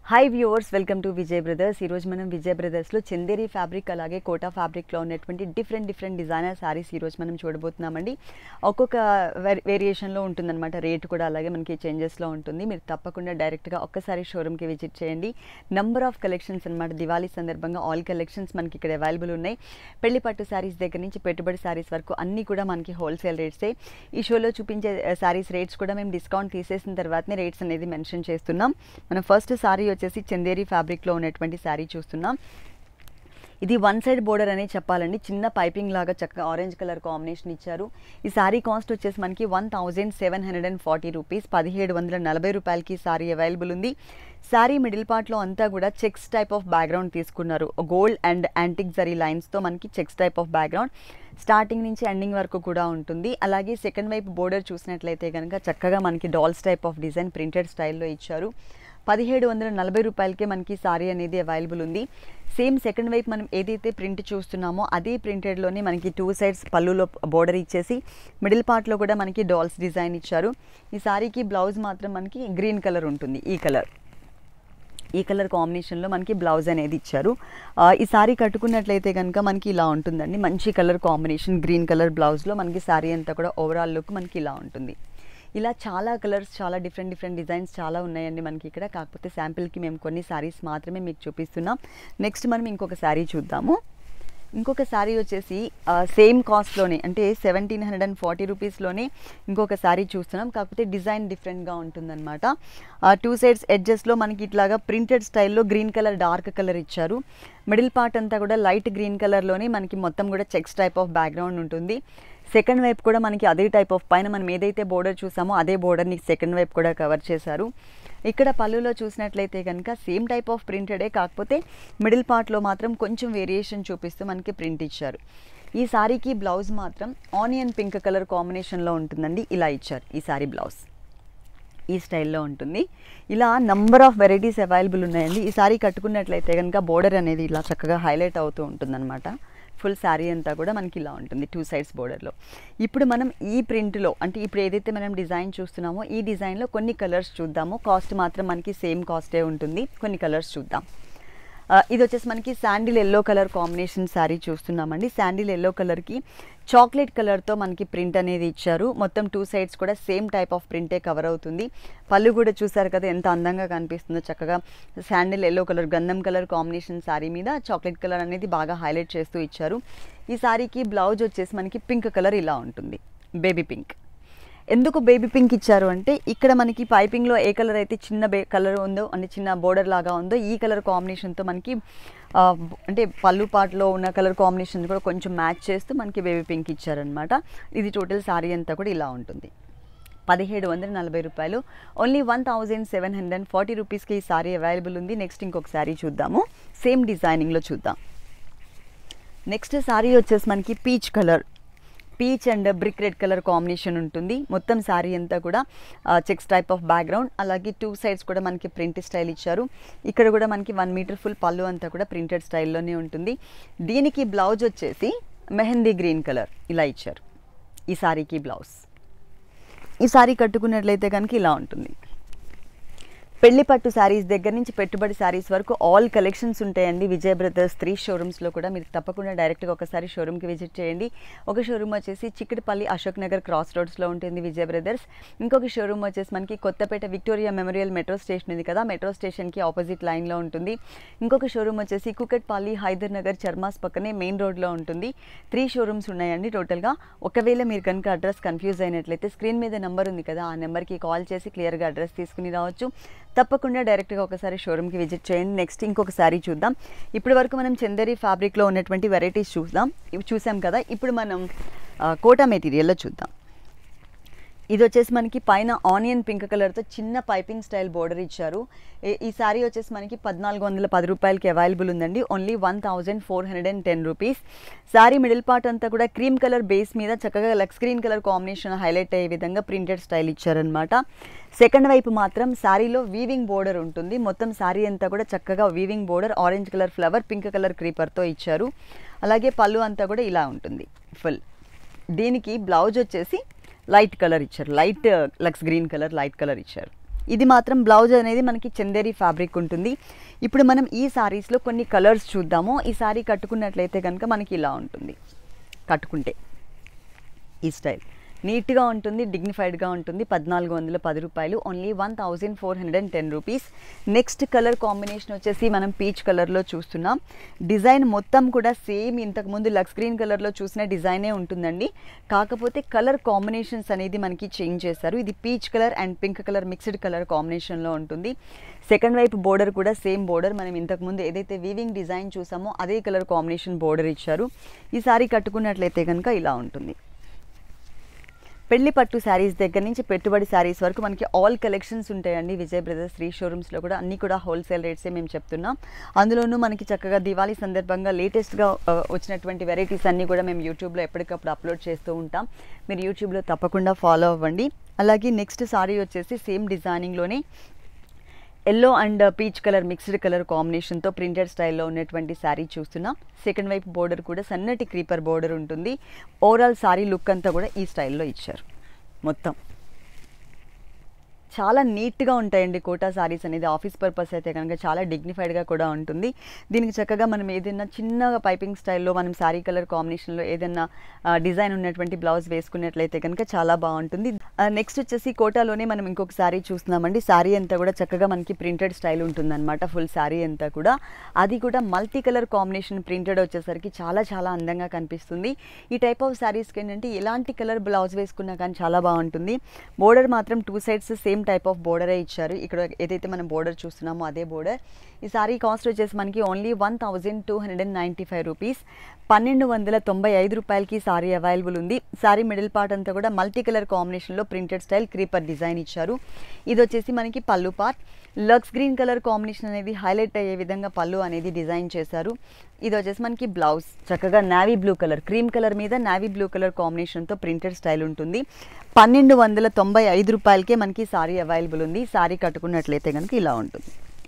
hi viewers welcome to Vijay brothers ఈరోజు మనం విజయ్ బ్రదర్స్లో చందేరి ఫ్యాబ్రిక్ అలాగే కోటా ఫ్యాబ్రిక్లో ఉన్నటువంటి డిఫరెంట్ డిఫరెంట్ డిజైనర్ శారీస్ ఈరోజు మనం చూడబోతున్నామండి ఒక్కొక్క వేరియేషన్లో ఉంటుందన్నమాట రేట్ కూడా అలాగే మనకి చేంజెస్లో ఉంటుంది మీరు తప్పకుండా డైరెక్ట్గా ఒక్కసారి షోరూమ్కి విజిట్ చేయండి నంబర్ ఆఫ్ కలెక్షన్స్ అనమాట దివాళీ సందర్భంగా ఆల్ కలెక్షన్స్ మనకి ఇక్కడ అవైలబుల్ ఉన్నాయి పెళ్లి పట్టు శారీస్ దగ్గర నుంచి పెట్టుబడి శారీస్ వరకు అన్నీ కూడా మనకి హోల్సేల్ రేట్సే ఈ షోలో చూపించే శారీస్ రేట్స్ కూడా మేము డిస్కౌంట్ తీసేసిన తర్వాతనే రేట్స్ అనేది మెన్షన్ చేస్తున్నాం మనం ఫస్ట్ శారీ వచ్చేసి చందేరి ఫ్యాబ్రిక్లో ఉన్నటువంటి శారీ చూస్తున్నాం ఇది వన్ సైడ్ బోర్డర్ అనే చెప్పాలండి చిన్న పైపింగ్ లాగా చక్కగా ఆరెంజ్ కలర్ కాంబినేషన్ ఇచ్చారు ఈ శారీ కాస్ట్ వచ్చేసి మనకి one thousand seven hundred and forty rupees పదిహేడు వందల నలభై రూపాయలకి శారీ అవైలబుల్ ఉంది శారీ మిడిల్ పార్ట్లో అంతా కూడా చెక్స్ టైప్ ఆఫ్ బ్యాక్గ్రౌండ్ తీసుకున్నారు గోల్డ్ అండ్ యాంటిక్ జరీ లైన్స్తో మనకి checks type of background starting నుంచి ఎండింగ్ వరకు కూడా ఉంటుంది అలాగే సెకండ్ వైపు బోర్డర్ చూసినట్లయితే కనుక చక్కగా మనకి dolls type of design printed స్టైల్లో ఇచ్చారు పదిహేడు వందల నలభై రూపాయలకే మనకి సారీ అనేది అవైలబుల్ ఉంది సేమ్ సెకండ్ వైపు మనం ఏదైతే ప్రింట్ చూస్తున్నామో అదే ప్రింటెడ్లోనే మనకి టూ సైడ్స్ పళ్ళులో బోర్డర్ ఇచ్చేసి మిడిల్ పార్ట్లో కూడా మనకి డాల్స్ డిజైన్ ఇచ్చారు ఈ సారీకి బ్లౌజ్ మాత్రం మనకి గ్రీన్ కలర్ ఉంటుంది ఈ కలర్ ఈ కలర్ కాంబినేషన్లో మనకి బ్లౌజ్ అనేది ఇచ్చారు ఈ సారీ కట్టుకున్నట్లయితే కనుక మనకి ఇలా ఉంటుందండి మంచి కలర్ కాంబినేషన్ గ్రీన్ కలర్ బ్లౌజ్లో మనకి సారీ అంతా కూడా ఓవరాల్ లుక్ మనకి ఇలా ఉంటుంది ఇలా చాలా కలర్స్ చాలా డిఫరెంట్ డిఫరెంట్ డిజైన్స్ చాలా ఉన్నాయండి మనకి ఇక్కడ కాకపోతే శాంపిల్కి మేము కొన్ని శారీస్ మాత్రమే మీకు చూపిస్తున్నాం నెక్స్ట్ మనం ఇంకొక శారీ చూద్దాము ఇంకొక శారీ వచ్చేసి సేమ్ కాస్ట్లోనే అంటే సెవెంటీన్ హండ్రెడ్ అండ్ ఫార్టీ రూపీస్లోనే ఇంకొక శారీ చూస్తున్నాం కాకపోతే డిజైన్ డిఫరెంట్గా ఉంటుందన్నమాట టూ సైడ్స్ ఎడ్జెస్లో మనకి ఇట్లాగా ప్రింటెడ్ స్టైల్లో గ్రీన్ కలర్ డార్క్ కలర్ ఇచ్చారు మిడిల్ పార్ట్ అంతా కూడా లైట్ గ్రీన్ కలర్లోనే మనకి మొత్తం కూడా చెక్స్ టైప్ ఆఫ్ బ్యాక్గ్రౌండ్ ఉంటుంది సెకండ్ వైపు కూడా మనకి అదే టైప్ ఆఫ్ పైన మనం ఏదైతే బోర్డర్ చూసామో అదే బోర్డర్ని సెకండ్ వైపు కూడా కవర్ చేశారు ఇక్కడ పళ్ళులో చూసినట్లయితే కనుక సేమ్ టైప్ ఆఫ్ ప్రింటెడే కాకపోతే మిడిల్ పార్ట్లో మాత్రం కొంచెం వేరియేషన్ చూపిస్తూ మనకి ప్రింట్ ఇచ్చారు ఈ సారీకి బ్లౌజ్ మాత్రం ఆనియన్ పింక్ కలర్ కాంబినేషన్లో ఉంటుందండి ఇలా ఇచ్చారు ఈ సారీ బ్లౌజ్ ఈ స్టైల్లో ఉంటుంది ఇలా నంబర్ ఆఫ్ వెరైటీస్ అవైలబుల్ ఉన్నాయండి ఈ సారీ కట్టుకున్నట్లయితే కనుక బోర్డర్ అనేది ఇలా చక్కగా హైలైట్ అవుతూ ఉంటుందన్నమాట ఫుల్ శారీ అంతా కూడా మనకి ఇలా ఉంటుంది టూ సైడ్స్ బోర్డర్లో ఇప్పుడు మనం ఈ ప్రింట్లో అంటే ఇప్పుడు ఏదైతే మనం డిజైన్ చూస్తున్నామో ఈ డిజైన్లో కొన్ని కలర్స్ చూద్దాము కాస్ట్ మాత్రం మనకి సేమ్ కాస్టే ఉంటుంది కొన్ని కలర్స్ చూద్దాం ఇది వచ్చేసి మనకి sandal yellow colour combination sari చూస్తున్నామండి శాండిల్ ఎల్లో కలర్కి చాక్లెట్ కలర్తో మనకి ప్రింట్ అనేది ఇచ్చారు మొత్తం టూ సైడ్స్ కూడా సేమ్ టైప్ ఆఫ్ ప్రింటే కవర్ అవుతుంది పళ్ళు కూడా చూసారు కదా ఎంత అందంగా కనిపిస్తుందో చక్కగా శాండిల్ ఎల్లో కలర్ గంధం కలర్ కాంబినేషన్ శారీ మీద చాక్లెట్ కలర్ అనేది బాగా హైలైట్ చేస్తూ ఇచ్చారు ఈ శారీకి బ్లౌజ్ వచ్చేసి మనకి పింక్ కలర్ ఇలా ఉంటుంది బేబీ పింక్ ఎందుకు బేబీ పింక్ ఇచ్చారు అంటే ఇక్కడ మనకి పైపింగ్లో ఏ కలర్ అయితే చిన్న బే కలర్ ఉందో అంటే చిన్న బోర్డర్ లాగా ఉందో ఈ కలర్ కాంబినేషన్తో మనకి అంటే పళ్ళు పాటలో ఉన్న కలర్ కాంబినేషన్ కూడా కొంచెం మ్యాచ్ చేస్తూ మనకి బేబీ పింక్ ఇచ్చారనమాట ఇది టోటల్ శారీ అంతా కూడా ఇలా ఉంటుంది పదిహేడు వందల నలభై రూపాయలు only one thousand seven hundred and forty రూపీస్కి ఈ శారీ అవైలబుల్ ఉంది నెక్స్ట్ ఇంకొక శారీ చూద్దాము సేమ్ డిజైనింగ్లో చూద్దాం నెక్స్ట్ శారీ వచ్చేసి మనకి peach colour peach and brick red colour combination ఉంటుంది మొత్తం శారీ అంతా కూడా చెక్స్ టైప్ ఆఫ్ బ్యాక్గ్రౌండ్ అలాగే టూ సైడ్స్ కూడా మనకి ప్రింట్ స్టైల్ ఇచ్చారు ఇక్కడ కూడా మనకి వన్ మీటర్ ఫుల్ పళ్ళు అంతా కూడా ప్రింటెడ్ స్టైల్లోనే ఉంటుంది దీనికి బ్లౌజ్ వచ్చేసి మెహందీ గ్రీన్ కలర్ ఇలా ఇచ్చారు ఈ శారీకి బ్లౌజ్ ఈ శారీ కట్టుకున్నట్లయితే కనుక ఇలా ఉంటుంది పెళ్లి పట్టు శారీస్ దగ్గర నుంచి పెట్టుబడి శారీస్ వరకు ఆల్ కలెక్షన్స్ ఉంటాయండి విజయ్ బ్రదర్స్ త్రీ షోరూమ్స్లో కూడా మీరు తప్పకుండా డైరెక్ట్గా ఒకసారి షోరూమ్కి విజిట్ చేయండి ఒక షోరూమ్ వచ్చేసి చిక్కడపల్లి అశోక్ నగర్ క్రాస్ రోడ్స్లో ఉంటుంది విజయ్ బ్రదర్స్ ఇంకొక షోరూమ్ వచ్చేసి మనకి Kothapet Victoria memorial metro station ఉంది కదా మెట్రో స్టేషన్కి ఆపోజిట్ లైన్లో ఉంటుంది ఇంకొక షోరూమ్ వచ్చేసి కుకట్పల్లి హైదర్ నగర్ చర్మాస్ పక్కనే మెయిన్ రోడ్లో ఉంటుంది త్రీ షోరూమ్స్ ఉన్నాయండి టోటల్గా ఒకవేళ మీరు కనుక అడ్రస్ కన్ఫ్యూజ్ అయినట్లయితే స్క్రీన్ మీద నెంబర్ ఉంది కదా ఆ నెంబర్కి కాల్ చేసి క్లియర్గా అడ్రస్ తీసుకుని రావచ్చు తప్పకుండా డైరెక్ట్గా ఒకసారి షోరూమ్కి విజిట్ చేయండి నెక్స్ట్ ఇంకొక శారీ చూద్దాం ఇప్పటి వరకు మనం చందేరి ఫ్యాబ్రిక్లో ఉన్నటువంటి వెరైటీస్ చూద్దాం ఇవి చూసాం కదా ఇప్పుడు మనం కోటా మెటీరియల్లో చూద్దాం ఇది వచ్చేసి మనకి పైన ఆనియన్ పింక్ కలర్తో చిన్న పైపింగ్ స్టైల్ బోర్డర్ ఇచ్చారు ఈ శారీ వచ్చేసి మనకి పద్నాలుగు వందల పది రూపాయలకి అవైలబుల్ ఉందండి only one thousand four hundred and ten rupees sari middle part అంతా కూడా క్రీమ్ కలర్ బేస్ మీద చక్కగా lux green colour combination highlight అయ్యే విధంగా ప్రింటెడ్ స్టైల్ ఇచ్చారనమాట సెకండ్ వైపు మాత్రం శారీలో వీవింగ్ బోర్డర్ ఉంటుంది మొత్తం శారీ అంతా కూడా చక్కగా weaving border orange colour flower pink colour క్రీపర్తో ఇచ్చారు అలాగే పళ్ళు అంతా కూడా ఇలా ఉంటుంది ఫుల్ దీనికి బ్లౌజ్ వచ్చేసి లైట్ కలర్ ఇచ్చారు light lux green colour light colour ఇచ్చారు ఇది మాత్రం బ్లౌజ్ అనేది మనకి చందేరి ఫ్యాబ్రిక్ ఉంటుంది ఇప్పుడు మనం ఈ సారీస్లో కొన్ని కలర్స్ చూద్దాము ఈ సారీ కట్టుకున్నట్లయితే కనుక మనకి ఇలా ఉంటుంది కట్టుకుంటే ఈ స్టైల్ నీట్గా ఉంటుంది డిగ్నిఫైడ్గా ఉంటుంది పద్నాలుగు వందల పది రూపాయలు only one thousand four hundred and ten rupees next colour combination వచ్చేసి మనం పీచ్ కలర్లో చూస్తున్నాం డిజైన్ మొత్తం కూడా సేమ్ ఇంతకుముందు లక్స్ గ్రీన్ కలర్లో చూసిన డిజైనే ఉంటుందండి కాకపోతే కలర్ కాంబినేషన్స్ అనేది మనకి చేంజ్ చేశారు ఇది peach colour and pink colour mixed colour కాంబినేషన్లో ఉంటుంది సెకండ్ వైపు బోర్డర్ కూడా సేమ్ బోర్డర్ మనం ఇంతకుముందు ఏదైతే వీవింగ్ డిజైన్ చూసామో అదే కలర్ కాంబినేషన్ బోర్డర్ ఇచ్చారు ఈ సారీ కట్టుకున్నట్లయితే కనుక ఇలా ఉంటుంది పెళ్లి పట్టు శారీస్ దగ్గర నుంచి పెట్టుబడి శారీస్ వరకు మనకి ఆల్ కలెక్షన్స్ ఉంటాయండి విజయ్ బ్రదర్స్ త్రీ షోరూమ్స్లో కూడా అన్నీ కూడా హోల్సేల్ రేట్సే మేము చెప్తున్నాం అందులోనూ మనకి చక్కగా దివాళీ సందర్భంగా లేటెస్ట్గా వచ్చినటువంటి వెరైటీస్ అన్నీ కూడా మేము యూట్యూబ్లో ఎప్పటికప్పుడు అప్లోడ్ చేస్తూ ఉంటాం మీరు యూట్యూబ్లో తప్పకుండా ఫాలో అవ్వండి అలాగే నెక్స్ట్ సారీ వచ్చేసి సేమ్ డిజైనింగ్లోనే yellow and peach colour mixed colour కాంబినేషన్తో ప్రింటెడ్ స్టైల్లో ఉన్నటువంటి శారీ చూస్తున్నాం సెకండ్ వైపు బోర్డర్ కూడా సన్నటి క్రీపర్ బోర్డర్ ఉంటుంది ఓవరాల్ శారీ లుక్ అంతా కూడా ఈ స్టైల్లో ఇచ్చారు మొత్తం చాలా నీట్గా ఉంటాయండి కోటా సారీస్ అనేది ఆఫీస్ పర్పస్ అయితే కనుక చాలా డిగ్నిఫైడ్గా కూడా ఉంటుంది దీనికి చక్కగా మనం ఏదైనా చిన్నగా పైపింగ్ స్టైల్లో మనం శారీ కలర్ కాంబినేషన్లో ఏదైనా డిజైన్ ఉన్నటువంటి బ్లౌజ్ వేసుకున్నట్లయితే కనుక చాలా బాగుంటుంది నెక్స్ట్ వచ్చేసి కోటాలోనే మనం ఇంకొక శారీ చూస్తున్నామండి శారీ అంతా కూడా చక్కగా మనకి ప్రింటెడ్ స్టైల్ ఉంటుందన్నమాట ఫుల్ శారీ అంతా కూడా అది కూడా మల్టీ కలర్ కాంబినేషన్ ప్రింటెడ్ వచ్చేసరికి చాలా చాలా అందంగా కనిపిస్తుంది ఈ టైప్ ఆఫ్ శారీస్కి ఏంటంటే ఎలాంటి కలర్ బ్లౌజ్ వేసుకున్నా కానీ చాలా బాగుంటుంది బోర్డర్ మాత్రం two sides same type of బోర్డరే ఇచ్చారు ఇక్కడ ఏదైతే మనం బోర్డర్ చూస్తున్నామో అదే బోర్డర్ ఈ సారీ కాస్ట్ వచ్చేసి మనకి only one thousand two hundred and ninety five rupees పన్నెండు వందల తొంభై ఐదు రూపాయలకి సారీ అవైలబుల్ ఉంది సారీ మిడిల్ పార్ట్ అంతా కూడా మల్టీ కలర్ కాంబినేషన్లో ప్రింటెడ్ స్టైల్ క్రీపర్ డిజైన్ ఇచ్చారు ఇది వచ్చేసి మనకి పళ్ళు part lux green colour combination అనేది హైలైట్ అయ్యే విధంగా పళ్ళు అనేది డిజైన్ చేశారు ఇది వచ్చేసి మనకి బ్లౌజ్ చక్కగా navy blue colour cream colour మీద నావీ బ్లూ కలర్ కాంబినేషన్తో ప్రింటెడ్ స్టైల్ ఉంటుంది పన్నెండు వందల తొంభై ఐదు రూపాయలకే మనకి సారీ అవైలబుల్ ఉంది సారీ కట్టుకున్నట్లయితే కనుక ఇలా ఉంటుంది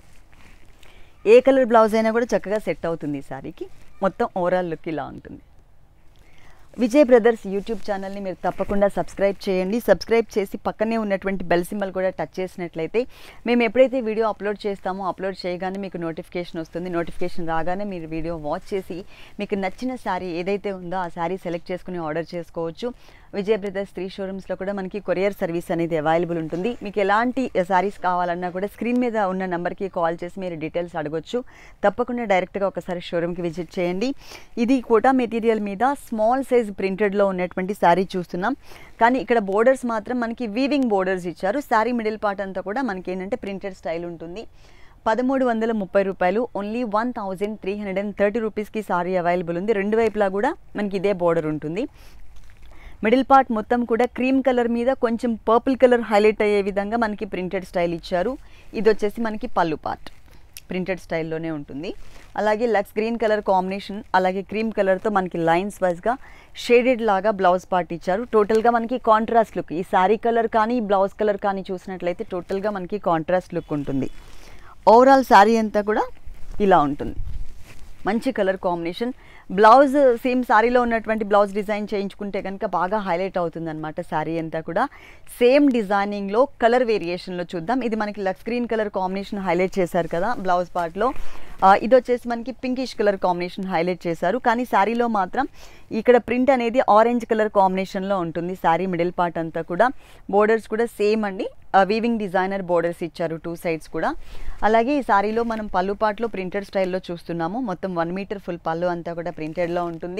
ఏ కలర్ బ్లౌజ్ అయినా కూడా చక్కగా సెట్ అవుతుంది ఈ సారీకి మొత్తం ఓవరాల్ లుక్ ఇలా ఉంటుంది విజయ్ బ్రదర్స్ యూట్యూబ్ ఛానల్ని మీరు తప్పకుండా సబ్స్క్రైబ్ చేయండి సబ్స్క్రైబ్ చేసి పక్కనే ఉన్నటువంటి బెల్ సింబల్ కూడా టచ్ చేసినట్లయితే మేము ఎప్పుడైతే వీడియో అప్లోడ్ చేస్తామో అప్లోడ్ చేయగానే మీకు నోటిఫికేషన్ వస్తుంది నోటిఫికేషన్ రాగానే మీరు వీడియో వాచ్ చేసి మీకు నచ్చిన శారీ ఏదైతే ఉందో ఆ శారీ సెలెక్ట్ చేసుకుని ఆర్డర్ చేసుకోవచ్చు విజయ్ బ్రదర్స్ త్రీ షోరూమ్స్లో కూడా మనకి కొరియర్ సర్వీస్ అనేది అవైలబుల్ ఉంటుంది మీకు ఎలాంటి శారీస్ కావాలన్నా కూడా స్క్రీన్ మీద ఉన్న నెంబర్కి కాల్ చేసి మీరు డీటెయిల్స్ అడగొచ్చు తప్పకుండా డైరెక్ట్గా ఒకసారి షోరూమ్కి విజిట్ చేయండి ఇది కోటా మెటీరియల్ మీద స్మాల్ సైజ్ ప్రింటెడ్లో ఉన్నటువంటి శారీ చూస్తున్నాం కానీ ఇక్కడ బోర్డర్స్ మాత్రం మనకి వీవింగ్ బోర్డర్స్ ఇచ్చారు శారీ మిడిల్ పార్ట్ అంతా కూడా మనకి ఏంటంటే ప్రింటెడ్ స్టైల్ ఉంటుంది పదమూడు వందల ముప్పై రూపాయలు only one thousand three hundred and thirty రూపీస్కి సారీ అవైలబుల్ ఉంది రెండు వైపులా కూడా మనకి ఇదే బోర్డర్ ఉంటుంది మిడిల్ పార్ట్ మొత్తం కూడా క్రీమ్ కలర్ మీద కొంచెం పర్పుల్ కలర్ హైలైట్ అయ్యే విధంగా మనకి ప్రింటెడ్ స్టైల్ ఇచ్చారు ఇది వచ్చేసి మనకి పళ్ళు పార్ట్ ప్రింటెడ్ స్టైల్లోనే ఉంటుంది అలాగే లక్స్ గ్రీన్ కలర్ కాంబినేషన్ అలాగే క్రీమ్ కలర్తో మనకి లైన్స్ వైజ్గా షేడెడ్ లాగా బ్లౌజ్ పార్ట్ ఇచ్చారు టోటల్గా మనకి కాంట్రాస్ట్ లుక్ ఈ శారీ కలర్ కానీ బ్లౌజ్ కలర్ కానీ చూసినట్లయితే టోటల్గా మనకి కాంట్రాస్ట్ లుక్ ఉంటుంది ఓవరాల్ శారీ అంతా కూడా ఇలా ఉంటుంది మంచి కలర్ కాంబినేషన్ బ్లౌజ్ సేమ్ శారీలో ఉన్నటువంటి బ్లౌజ్ డిజైన్ చేయించుకుంటే కనుక బాగా హైలైట్ అవుతుంది అనమాట శారీ అంతా కూడా సేమ్ డిజైనింగ్లో కలర్ వేరియేషన్లో చూద్దాం ఇది మనకి lux green colour combination highlight చేశారు కదా బ్లౌజ్ పార్ట్లో ఇది వచ్చేసి మనకి పింకిష్ కలర్ కాంబినేషన్ హైలైట్ చేశారు కానీ శారీలో మాత్రం ఇక్కడ ప్రింట్ అనేది ఆరెంజ్ కలర్ కాంబినేషన్లో ఉంటుంది శారీ మిడిల్ పార్ట్ అంతా కూడా బోర్డర్స్ కూడా సేమ్ అండి వీవింగ్ డిజైనర్ బోర్డర్స్ ఇచ్చారు టూ సైడ్స్ కూడా అలాగే ఈ శారీలో మనం పళ్ళు పాటలో ప్రింటెడ్ స్టైల్లో చూస్తున్నాము మొత్తం వన్ మీటర్ ఫుల్ పళ్ళు అంతా కూడా ప్రింటెడ్లో ఉంటుంది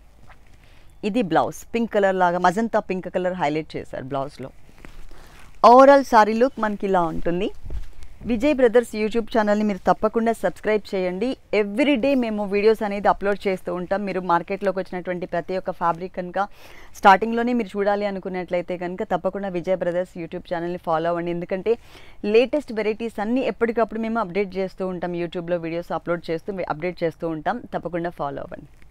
ఇది బ్లౌజ్ పింక్ కలర్ లాగా మజంతా పింక్ కలర్ హైలైట్ చేశారు బ్లౌజ్లో ఓవరాల్ శారీ లుక్ మనకి ఇలా ఉంటుంది విజయ్ బ్రదర్స్ యూట్యూబ్ ఛానల్ని మీరు తప్పకుండా సబ్స్క్రైబ్ చేయండి ఎవ్రీ డే మేము వీడియోస్ అనేది అప్లోడ్ చేస్తూ ఉంటాం మీరు మార్కెట్లోకి వచ్చినటువంటి ప్రతి ఒక్క ఫ్యాబ్రిక్ కనుక స్టార్టింగ్లోనే మీరు చూడాలి అనుకున్నట్లయితే కనుక తప్పకుండా విజయ్ బ్రదర్స్ యూట్యూబ్ ఛానల్ని ఫాలో అవ్వండి ఎందుకంటే లేటెస్ట్ వెరైటీస్ అన్నీ ఎప్పటికప్పుడు మేము అప్డేట్ చేస్తూ ఉంటాం యూట్యూబ్లో వీడియోస్ అప్లోడ్ చేస్తూ అప్డేట్ చేస్తూ ఉంటాం తప్పకుండా ఫాలో అవ్వండి